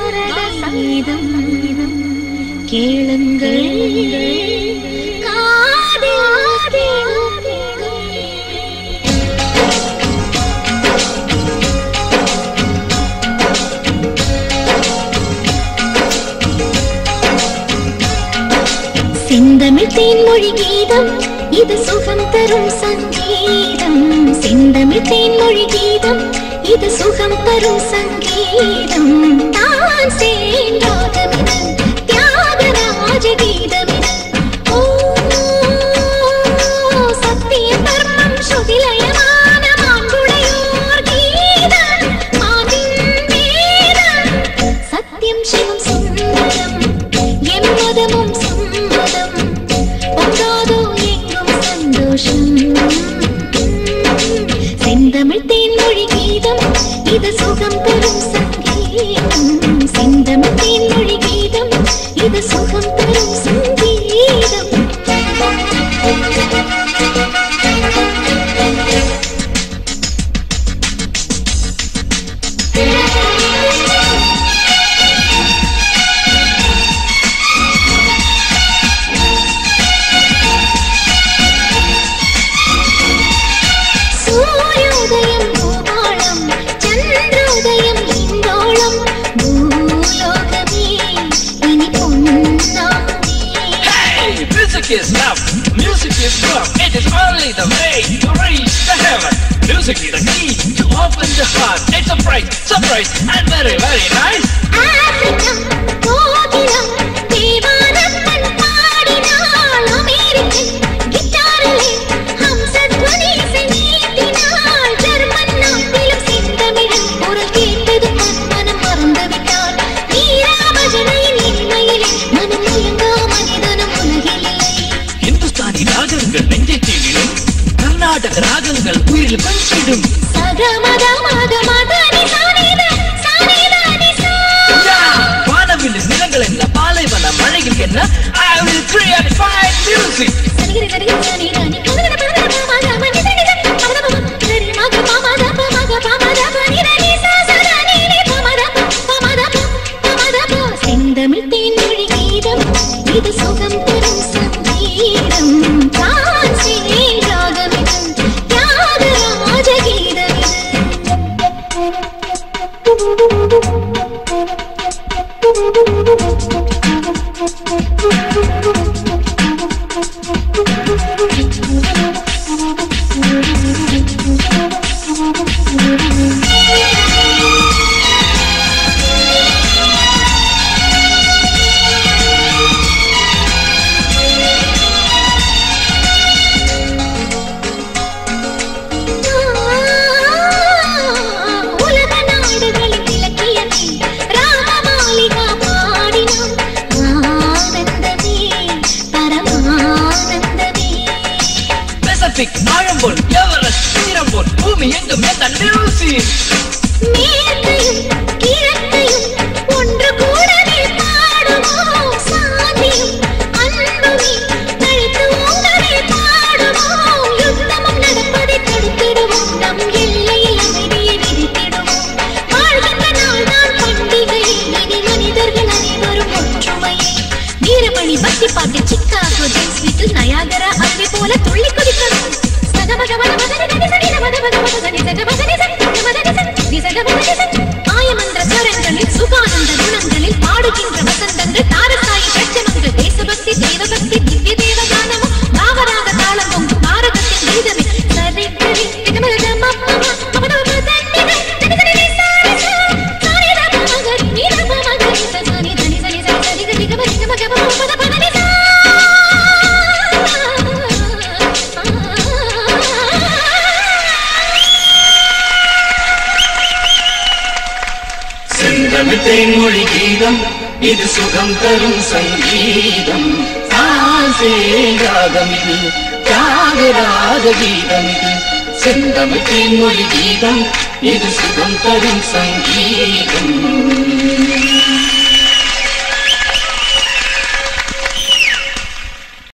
சங்கீதம் கேளுங்கள் செந்தமிழ் தேன்மொழி கீதம் இது சுகம் தரும் சங்கீதம் செந்தமிழ் தேன்மொழி கீதம் இது சுகம் தரும் சங்கீதம் தான் சேன்றாகமிது தியாகராஜ கீதமிது ஓ சத்திய தர்மம் சுதிலயமான மாண்புடையோர் கீதம் மாவின் வேதம் சத்தியம் சிவம் சுந்தரம் எம்மதமும் சம்மதம் பொங்காதோ எங்கும் சந்தோஷம் செந்தமிழ் தேன்மொழி கீதம் இது சுகம் தரும் சங்கீதம் செந்தமிழ் தேன்மொழி கீதம் இது சுகம் தரும் சங்கீதம் சூரியோதயம் பூபாளம் சந்திரோதயம் இந்தோளம் பூலோகமே இனி பொன்னாமே Hey, music is love, music is love. It is only the way to reach the heaven. Music is the key to open the heart. It's a bright surprise and very, very nice. Africa கோகிலம் தேவானந்தன் பாடினாள் American கிட்டாரிலே ஹம்சத்வனி நீட்டினாள் German நாட்டிலும் செந்தமிழன் குரல் கேட்டது மனம் மறந்துவிட்டாள் நீராபஜனையின் இனிமையிலே மனம் முயங்கா மனிதனும் உலகிலே இந்துஸ்தானி ராகங்கள் நெஞ்சை தீவிடும் கர்நாடக ராகங்கள் உயிரில் பஞ்சிடும் சகமத மத மதனி சானித சானித நிசா வானவில் நிலங்கள் என்ன பாலைவன மழையில் என்ன I will create fine music. சரிகிரி சரிகிரி சானி ராணி கதகத பதகத பாமக மணி சனி சனி பமத பம சரி மக பமத பமக பமத பனி ரனி சா சதா நீ நீ பமத பமத பமத ப செந்தமிழ் தேன்மொழி கீதம் இது சுகம் தரும் சங்கீதம் காசி ராகமிது தியாகராஜ கீதம் உலக நாடுகளின் இலக்கியத்தை ராமமாலிகா பாடினான் ஆனந்தமே பரமானந்தமே Pacific, ஆழம்போல் எவரெஸ்ட் சீரம்போல் பூமி எங்கும் எந்த மியூசிக் மேற்கையும் கிழக்கையும் ஒன்று கூடவே பாடுவோம் சாந்தியும் அன்புமே தழைத்து ஓங்கவே பாடுவோம் யுத்தமும் நடப்பதை தடுத்திடுவோம் நம் எல்லையில் அமைதியை விதித்திடுவோம் வாழ்கின்ற நாள் தான் பண்டிகையே இனி மனிதர்கள் அனைவரும் ஒற்றுமையே வீரமணி பக்தி பாட்டு சிக்காகோ ஜெயின்ஸ் வீட்டில் நயாகரா அருவி போல துள்ளி குதிக்கணும் சகமக மத மதனி நதி சனி நமத மத மத சனி சக மதனி சனி நமதனி சனி தி சக மதனி சனி ஆயமந்திர ஸ்வரங்களில் சுகானந்த குணங்களில் பாடுகின்ற வசந்தங்கள் தாரசாயி லட்சணங்கள் தேசபக்தி தேவபக்தி திவ்ய தேவ கானமும் பாவராக தாளம் பொங்கும் பாரதத்தின் கீதமே சரி கரி திகமக கம மம மமத மதனி நதி சனி தி சாரி சா சாரி ர மக நீ ர மக நீ ச சாரி தனி சனி சரி சரி கரி கம கம கம மமத மதனி சா செந்தமிழ் தேன்மொழி கீதம் இது சுகம் தரும் சங்கீதம் ராகம் இது தியாகராஜ கீதம் இது செந்தமிழ் தேன்மொழி கீதம் இது சுகம் தரும் சங்கீதம்